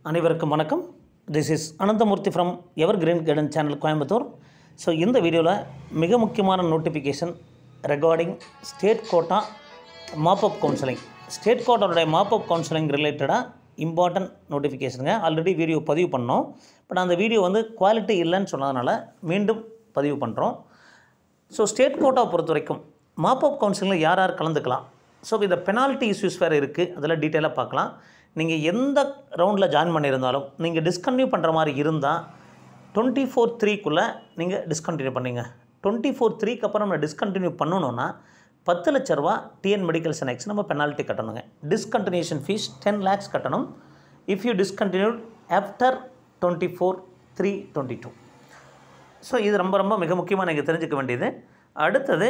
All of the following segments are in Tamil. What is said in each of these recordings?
அனைவருக்கும் வணக்கம் this is Ananthamoorthy from evergreen garden channel Coimbatore so இந்த வீடியோவில் மிக முக்கியமான notification regarding state quota mop up counselling state கோட்டாவுடைய மாப்அப் கவுன்சிலிங் ரிலேட்டடாக இம்பார்ட்டன்ட் நோட்டிஃபிகேஷனுங்க ஆல்ரெடி வீடியோ பதிவு பண்ணோம் பட் அந்த வீடியோ வந்து குவாலிட்டி இல்லைன்னு சொன்னதுனால மீண்டும் பதிவு பண்ணுறோம் ஸோ ஸ்டேட் கோட்டாவை பொறுத்த வரைக்கும் மாப்அப் கவுன்சிலிங்கில் யார் யார் கலந்துக்கலாம் ஸோ இந்த பெனால்ட்டி இஷ்யூஸ் வேறு இருக்குது அதில் டீட்டெயிலாக பார்க்கலாம் நீங்கள் எந்த ரவுண்டில் ஜாயின் பண்ணியிருந்தாலும் நீங்கள் டிஸ்கன்டினியூ பண்ணுற மாதிரி இருந்தால் டுவெண்ட்டி ஃபோர் த்ரீக்குள்ளே நீங்கள் டிஸ்கண்டினியூ பண்ணீங்க டுவெண்ட்டி ஃபோர் த்ரீக்கு அப்புறம் நம்ம டிஸ்கண்டினியூ பண்ணணுன்னா பத்து லட்ச ரூபா டிஎன் மெடிக்கல் செனக்ஸ் நம்ம பெனால்ட்டி கட்டணுங்க டிஸ்கண்டினியூஷன் ஃபீஸ் டென் லேக்ஸ் கட்டணும் if you discontinue after twenty four three twenty two so இது ரொம்ப ரொம்ப மிக முக்கியமாக நீங்கள் தெரிஞ்சுக்க வேண்டியது அடுத்தது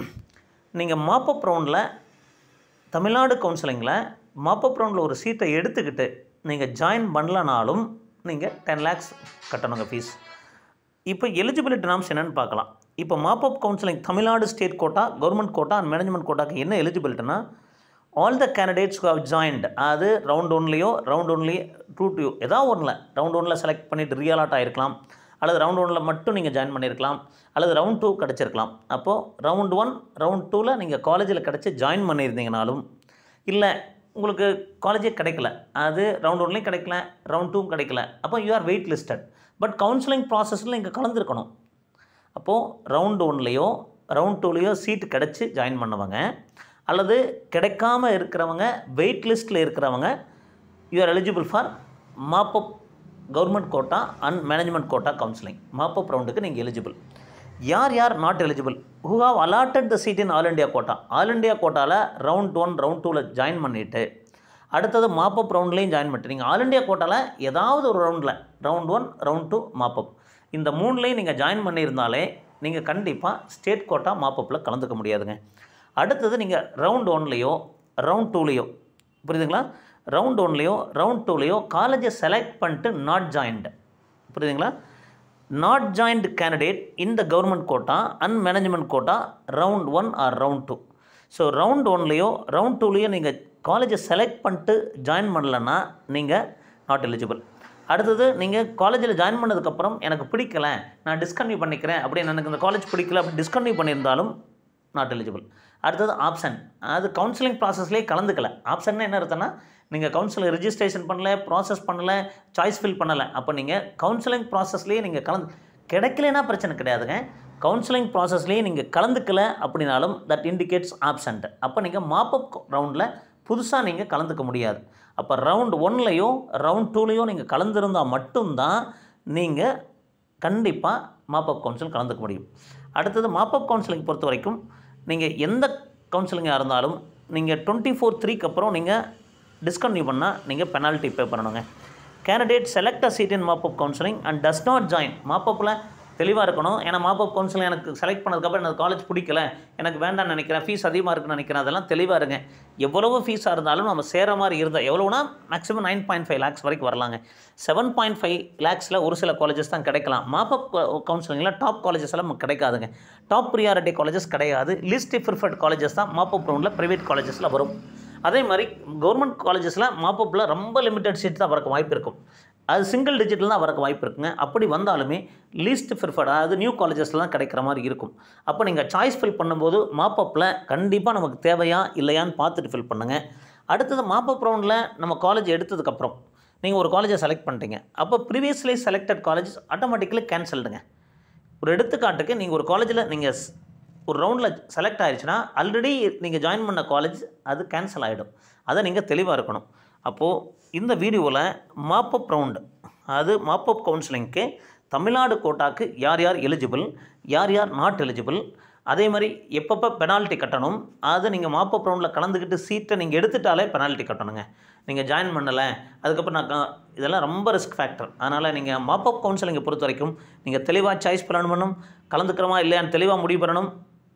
நீங்கள் மாப்பப் ரவுண்டில் தமிழ்நாடு கவுன்சிலிங்கில் மாப்பப் ரவுண்டில் ஒரு சீட்டை எடுத்துக்கிட்டு நீங்கள் ஜாயின் பண்ணலனாலும் நீங்கள் டென் லேக்ஸ் கட்டணுங்க ஃபீஸ் இப்போ எலிஜிபிலிட்டி நாம்ஸ் என்னென்னு பார்க்கலாம் இப்போ mop up counselling Tamil Nadu state quota government quota and management கோட்டாக்கு என்ன எலிஜிபிலிட்டினா all the candidates have joined அது ரவுண்ட் ஒன்லேயோ ரவுண்ட் ஒன்லி டூ டூ ஏதாவது ஒன்றில் ரவுண்ட் ஒன்னில் செலக்ட் பண்ணிவிட்டு ரியாலாட் ஆகிருக்கலாம் அல்லது ரவுண்ட் ஒனில் மட்டும் நீங்கள் ஜாயின் பண்ணியிருக்கலாம் அல்லது ரவுண்ட் டூ கிடச்சிருக்கலாம் அப்போது ரவுண்ட் ஒன் ரவுண்ட் டூவில் நீங்கள் காலேஜில் கிடச்சி ஜாயின் பண்ணியிருந்தீங்கனாலும் இல்லை உங்களுக்கு காலேஜே கிடைக்கல அது ரவுண்ட் ஒன்லேயும் கிடைக்கல ரவுண்ட் டூவும் கிடைக்கல அப்போ you are wait listed but counselling ப்ராசஸில் நீங்கள் கலந்துருக்கணும் அப்போது ரவுண்ட் ஒன்லேயோ ரவுண்ட் டூலேயோ சீட்டு கிடச்சி ஜாயின் பண்ணவங்க அல்லது கிடைக்காம இருக்கிறவங்க வெயிட் லிஸ்ட்டில் இருக்கிறவங்க you are eligible for mop up government quota and management quota counselling mop up ரவுண்டுக்கு நீங்கள் எலிஜிபிள் யார் யார் not eligible who have allotted the seat in all India quota all India கோட்டாவில் ரவுண்ட் ஒன் ரவுண்ட் டூவில் ஜாயின் பண்ணிவிட்டு அடுத்தது மாப்பப் ரவுண்ட்லேயும் ஜாயின் பண்ணிட்டு நீங்கள் ஆல் இண்டியா கோட்டாவில் ஏதாவது ஒரு ரவுண்டில் round one round two mop up இந்த மூணுலேயும் நீங்கள் ஜாயின் பண்ணியிருந்தாலே நீங்கள் கண்டிப்பாக ஸ்டேட் கோட்டா மாப்பப்பில் கலந்துக்க முடியாதுங்க அடுத்தது நீங்கள் ரவுண்ட் ஒன்லேயோ ரவுண்ட் டூலேயோ புரியுதுங்களா ரவுண்ட் ஒன்லேயோ ரவுண்ட் டூலேயோ காலேஜை செலக்ட் பண்ணிட்டு நாட் ஜாயின்டு புரியுதுங்களா நாட் ஜாயின்டு கேண்டிடேட் இந்த government quota and management quota round one or round two so round ஒன்லேயோ ரவுண்ட் டூலேயோ நீங்கள் காலேஜை செலக்ட் பண்ணிட்டு ஜாயின் பண்ணலன்னா நீங்கள் நாட் எலிஜிபிள் அடுத்தது நீங்கள் காலேஜில் ஜாயின் பண்ணதுக்கப்புறம் எனக்கு பிடிக்கல நான் டிஸ்கன்டினியூ பண்ணிக்கிறேன் அப்படின்னு எனக்கு இந்த காலேஜ் பிடிக்கல அப்படி டிஸ்கன்டினியூ பண்ணியிருந்தாலும் நாட் எலிஜிபிள் அடுத்தது ஆப்ஷன் அது கவுன்சிலிங் ப்ராசஸ்லேயே கலந்துக்கல ஆப்ஷன் என்ன அர்த்தம்னா நீங்கள் கவுன்சிலிங் ரிஜிஸ்ட்ரேஷன் பண்ணல ப்ராசஸ் பண்ணல சாய்ஸ் ஃபில் பண்ணலை அப்போ நீங்கள் கவுன்சிலிங் ப்ராசஸ்லேயே நீங்கள் கலந்து கிடைக்கலனா பிரச்சனை கிடையாதுங்க கவுன்சிலிங் ப்ராசஸ்லேயே நீங்கள் கலந்துக்கல அப்படின்னாலும் தட் இண்டிகேட்ஸ் ஆப்சண்ட் அப்போ நீங்கள் மாப்பப் ரவுண்டில் புதுசாக நீங்கள் கலந்துக்க முடியாது அப்போ ரவுண்ட் ஒன்லேயோ ரவுண்ட் டூலேயோ நீங்கள் கலந்துருந்தால் மட்டும்தான் நீங்கள் கண்டிப்பாக மாப்பப் கவுன்சில் கலந்துக்க முடியும் அடுத்தது மாப்பப் கவுன்சிலிங் பொறுத்த வரைக்கும் நீங்கள் எந்த கவுன்சிலிங்காக இருந்தாலும் நீங்கள் டுவெண்ட்டி ஃபோர் த்ரீக்கு அப்புறம் நீங்கள் டிஸ்கன்டினியூ பண்ணால் நீங்கள் பெனால்ட்டி பே பண்ணணுங்க candidate select a seat in mop up counselling and does not join மாப்பப்பில் தெளிவாக இருக்கணும் ஏன்னா மாப்பப் கவுன்சிலிங் எனக்கு செலக்ட் பண்ணதுக்கப்புறம் எனக்கு காலேஜ் பிடிக்கல எனக்கு வேண்டாம்னு நினைக்கிறேன் ஃபீஸ் அதிகமாக இருக்குன்னு நினைக்கிறேன் அதெல்லாம் தெளிவாக இருங்க எவ்வளவு ஃபீஸாக இருந்தாலும் நம்ம சேர மாதிரி இருந்தால் எவ்வளோனா maximum nine point five lakhs வரைக்கும் வரலாங்க செவன் பாயிண்ட் ஃபைவ் லேக்ஸில் ஒரு சில காலேஜஸ் தான் கிடைக்கலாம் மாப்பப் கவுன்சிலிங்கில் டாப் காலேஜஸ் எல்லாம் நமக்கு கிடைக்காதுங்க டாப் ப்ரியாரிட்டி காலேஜஸ் கிடையாது லிஸ்ட் ப்ரிஃபர்ட் காலேஜஸ் தான் மாப்பப் ரவுண்டில் ப்ரைவேட் காலேஜஸில் வரும் அதே மாதிரி கவர்மெண்ட் காலேஜஸில் மாப்பப்பில் ரொம்ப லிமிட்டட் சீட் தான் வரக்கு வாய்ப்பு இருக்கும் அது சிங்கிள் டிஜிட்டில் தான் வரக்கு வாய்ப்பு இருக்குங்க அப்படி வந்தாலுமே லீஸ்ட் ப்ரிஃபர்ட் அதாவது நியூ காலேஜஸில் தான் கிடைக்கிற மாதிரி இருக்கும் அப்போ நீங்கள் சாய்ஸ் ஃபில் பண்ணும்போது மாப்பப்பில் கண்டிப்பாக நமக்கு தேவையா இல்லையான்னு பார்த்துட்டு ஃபில் பண்ணுங்கள் அடுத்தது மாப்பப் ரவுண்டில் நம்ம காலேஜ் எடுத்ததுக்கப்புறம் நீங்கள் ஒரு காலேஜை செலக்ட் பண்ணிட்டீங்க அப்போ ப்ரீவியஸ்லி செலக்டட் காலேஜ் ஆட்டோமேட்டிக்கலி கேன்சல்டுங்க ஒரு எடுத்துக்காட்டுக்கு நீங்கள் ஒரு காலேஜில் நீங்கள் ஒரு ரவுண்டில் செலக்ட் ஆயிடுச்சுன்னா ஆல்ரெடி நீங்கள் ஜாயின் பண்ண காலேஜ் அது கேன்சல் ஆகிடும் அதை நீங்கள் தெளிவாக இருக்கணும் அப்போது இந்த வீடியோவில் மாப்பப் ரவுண்டு அது மாப்பப் கவுன்சிலிங்க்கு தமிழ்நாடு கோட்டாக்கு யார் யார் எலிஜிபிள் யார் யார் நாட் எலிஜிபிள் அதே மாதிரி எப்பப்போ பெனால்ட்டி கட்டணும் அது நீங்கள் மாப்பப் ரவுண்டில் கலந்துக்கிட்டு சீட்டை நீங்கள் எடுத்துட்டாலே பெனால்ட்டி கட்டணுங்க நீங்கள் ஜாயின் பண்ணலை அதுக்கப்புறம் நான் க- இதெல்லாம் ரொம்ப ரிஸ்க் ஃபேக்டர் அதனால் நீங்கள் மாப்பப் கவுன்சிலிங்கை பொறுத்த வரைக்கும் நீங்கள் தெளிவாக சாய்ஸ் பிளான் பண்ணணும் கலந்துக்கிறோமா இல்லையான்னு தெளிவாக முடிவு பண்ணணும்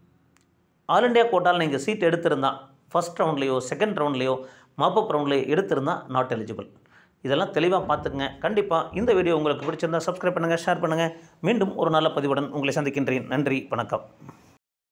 ஆல் இண்டியா கோட்டாவில் நீங்கள் சீட் எடுத்திருந்தா ஃபர்ஸ்ட் ரவுண்ட்லேயோ செகண்ட் ரவுண்ட்லேயோ மாப்பப் ரவுண்ட்லேயோ எடுத்திருந்தா நாட் எலிஜிபிள் இதெல்லாம் தெளிவாக பார்த்துக்குங்க கண்டிப்பாக இந்த வீடியோ உங்களுக்கு பிடிச்சிருந்தா சப்ஸ்கிரைப் பண்ணுங்கள் ஷேர் பண்ணுங்கள் மீண்டும் ஒரு நல்ல பதிவுடன் உங்களை சந்திக்கின்றேன் நன்றி வணக்கம்